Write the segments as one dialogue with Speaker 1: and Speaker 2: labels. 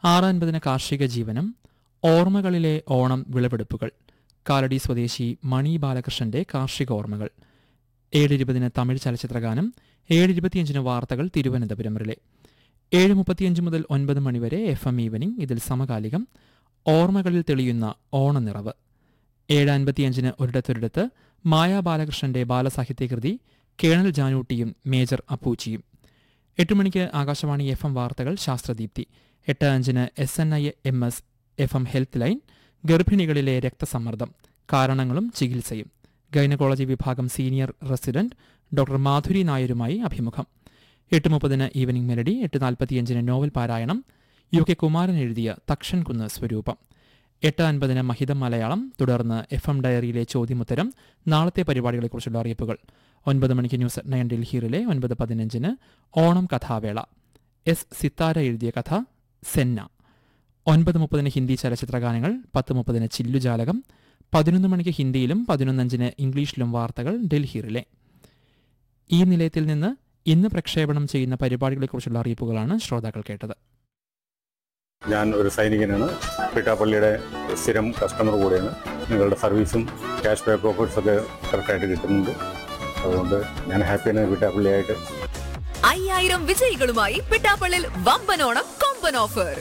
Speaker 1: ആറ് അൻപതിന് കാർഷിക ജീവനം ഓർമ്മകളിലെ ഓണം വിളവെടുപ്പുകൾ കാലടി സ്വദേശി മണി ബാലകൃഷ്ണന്റെ കാർഷിക ഓർമ്മകൾ ഏഴ് ഇരുപതിന് തമിഴ് ചലച്ചിത്രഗാനം ഏഴ് ഇരുപത്തിയഞ്ചിന് വാർത്തകൾ തിരുവനന്തപുരം റിലേ ഏഴ് മുപ്പത്തിയഞ്ച് മുതൽ ഒൻപത് മണിവരെ എഫ് എം ഈവനിംഗ് ഇതിൽ സമകാലികം ഓർമ്മകളിൽ തെളിയുന്ന ഓണനിറവ് ഏഴ് അൻപത്തിയഞ്ചിന് ഒരിടത്തൊരിടത്ത് മായ ബാലകൃഷ്ണന്റെ ബാലസാഹിത്യകൃതി കേണൽ ജാനൂട്ടിയും മേജർ അപ്പൂച്ചിയും എട്ട് മണിക്ക് ആകാശവാണി എഫ് എം വാർത്തകൾ ശാസ്ത്രദീപ്തി എട്ട് അഞ്ചിന് S N I M S F M health line ഗർഭിണികളിലെ രക്തസമ്മർദ്ദം കാരണങ്ങളും ചികിത്സയും ഗൈനക്കോളജി വിഭാഗം സീനിയർ റെസിഡന്റ് ഡോക്ടർ മാധുരി നായരുമായി അഭിമുഖം എട്ട് മുപ്പതിന് ഈവനിംഗ് മെലഡി എട്ട് നാൽപ്പത്തിയഞ്ചിന് നോവൽ പാരായണം യു കെ കുമാരൻ എഴുതിയ തക്ഷൻ കുന്ന് സ്വരൂപം എട്ട് അൻപതിന് മഹിതം മലയാളം തുടർന്ന് എഫ് എം ഡയറിയിലെ ചോദ്യമുത്തരം നാളത്തെ പരിപാടികളെക്കുറിച്ചുള്ള അറിയിപ്പുകൾ ഒൻപത് മണിക്ക് ന്യൂസ് അറ്റ് നയൻ ഡൽഹിയിലെ ഒൻപത് പതിനഞ്ചിന് ഓണം കഥാവേള എസ് സിത്താര എഴുതിയ കഥ സെന്ന ഒൻപത് മുപ്പതിന് ഹിന്ദി ചലച്ചിത്രഗാനങ്ങൾ പത്ത് മുപ്പതിന് ചില്ലുജാലകം പതിനൊന്ന് മണിക്ക് ഹിന്ദിയിലും പതിനൊന്നഞ്ചിന് ഇംഗ്ലീഷിലും വാർത്തകൾ ഡൽഹിയിലെ ഈ നിലയത്തിൽ നിന്ന് ഇന്ന് പ്രക്ഷേപണം ചെയ്യുന്ന പരിപാടികളെക്കുറിച്ചുള്ള അറിയിപ്പുകളാണ് ശ്രോതാക്കൾ കേട്ടത്
Speaker 2: ഞാൻ ഒരു സൈനികനാണ് പിട്ടാപ്പള്ളിയുടെ സ്ഥിരം കസ്റ്റമർ കൂടെയാണ് നിങ്ങളുടെ സർവീസും ക്യാഷ് ബാക്ക് ഓഫേഴ്സ് ഒക്കെ കറക്റ്റായിട്ട് കിട്ടുന്നുണ്ട് അതുകൊണ്ട് ഞാൻ ഹാപ്പിയാണ് പിട്ടാപ്പള്ളിയായിട്ട്
Speaker 3: അയ്യായിരം വിജയികളുമായി പിട്ടാപ്പള്ളിൽ വമ്പനോണം കൊമ്പൻ offer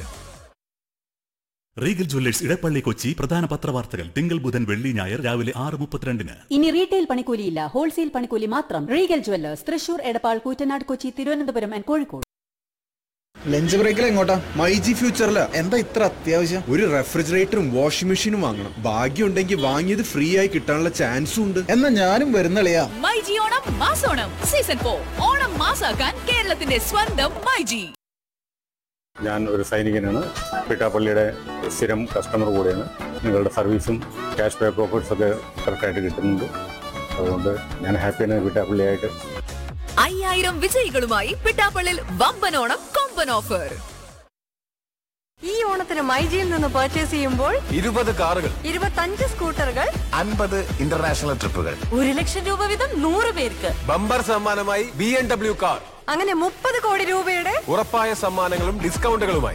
Speaker 4: regal jewellers Edappally Kochi പ്രധാന പത്രവാർത്തകൾ തിങ്കൾ ബുധൻ വെള്ളി ഞായർ രാവിലെ ആറ് മുപ്പത്തിരണ്ടിന്
Speaker 5: ഇനി റീറ്റെയിൽ പണിക്കൂലിയില്ല ഹോൾസെയിൽ പണിക്കൂലി മാത്രം regal jewellers Thrissur Edappal Koottanad Kochi Thiruvananthapuram and Kozhikode
Speaker 6: lunch ബ്രേക്കിൽ എങ്ങോട്ടാ മൈ ജി ഫ്യൂച്ചറില് എന്താ ഇത്ര അത്യാവശ്യം ഒരു റെഫ്രിജറേറ്ററും വാഷിംഗ് മെഷീനും വാങ്ങണം ഭാഗ്യം ഉണ്ടെങ്കിൽ വാങ്ങിയത് ഫ്രീ ആയി കിട്ടാനുള്ള ചാൻസും ഉണ്ട് എന്നാ ഞാനും വരുന്നളിയാ
Speaker 3: മൈജി ഓണം മാസോണം സീസൺ ഫോർ ഓണം മാസാക്കാൻ കേരളത്തിന്റെ സ്വന്തം മൈജി
Speaker 2: ഞാൻ ഒരു സൈനികനാണ് പിട്ടാപ്പള്ളിയുടെ സ്ഥിരം കസ്റ്റമർ കൂടെയാണ് നിങ്ങളുടെ സർവീസും ക്യാഷ് ബാക്ക് ഓഫേഴ്സ് ഒക്കെ കറക്റ്റായിട്ട് കിട്ടുന്നുണ്ട് അതുകൊണ്ട് ഞാൻ ഹാപ്പിയാണ് പിട്ടാപ്പള്ളിയായിട്ട്
Speaker 3: അയ്യായിരം വിജയികളുമായി പിട്ടാപ്പള്ളിൽ വമ്പനോണം കൊമ്പൻ ഓഫർ
Speaker 7: ഈ ഓണത്തിന് മൈജിയിൽ നിന്ന് പർച്ചേസ് ചെയ്യുമ്പോൾ
Speaker 8: ഇരുപത് കാറുകൾ
Speaker 7: ഇരുപത്തഞ്ച് സ്കൂട്ടറുകൾ
Speaker 8: അൻപത് ഇന്റർനാഷണൽ ട്രിപ്പുകൾ
Speaker 7: ഒരു ലക്ഷം രൂപ വീതം നൂറ് പേർക്ക്
Speaker 8: ബമ്പർ സമ്മാനമായി ബി എം ഡബ്ല്യു കാർ
Speaker 7: അങ്ങനെ മുപ്പത് കോടി രൂപയുടെ
Speaker 8: ഉറപ്പായ സമ്മാനങ്ങളും ഡിസ്കൗണ്ടുകളുമായി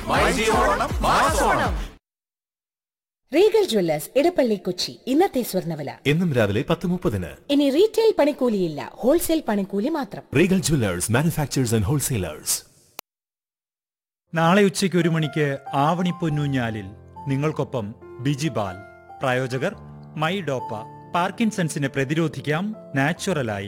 Speaker 9: റീഗൽ ജ്വല്ലേഴ്സ് ഇടപ്പള്ളി കൊച്ചി ഇന്നത്തെ സ്വർണ്ണവില
Speaker 10: എന്നും രാവിലെ പത്ത് മുപ്പതിന്
Speaker 9: ഇനി റീറ്റെയിൽ പണിക്കൂലിയില്ല ഹോൾസെയിൽ പണിക്കൂലി മാത്രം
Speaker 10: regal jewellers manufacturers and wholesalers
Speaker 11: നാളെ ഉച്ചയ്ക്ക് ഒരു മണിക്ക് ആവണി പൊന്നൂഞ്ഞാലിൽ നിങ്ങൾക്കൊപ്പം ബിജിബാൽ പ്രായോജകർ മൈ ഡോപ്പ പാർക്കിൻസൺസിനെ പ്രതിരോധിക്കാം നാച്ചുറലായി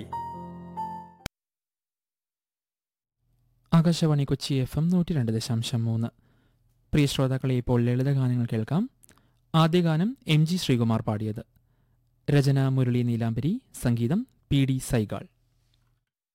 Speaker 1: ആകാശവാണി കൊച്ചി എഫ് എം നൂറ്റി രണ്ട് ദശാംശം മൂന്ന് പ്രിയ ശ്രോതാക്കളെ ഇപ്പോൾ ലളിതഗാനങ്ങൾ കേൾക്കാം ആദ്യ ഗാനം എം ജി ശ്രീകുമാർ പാടിയത് രചന മുരളി നീലാംബരി സംഗീതം പി ഡി സൈഗാൾ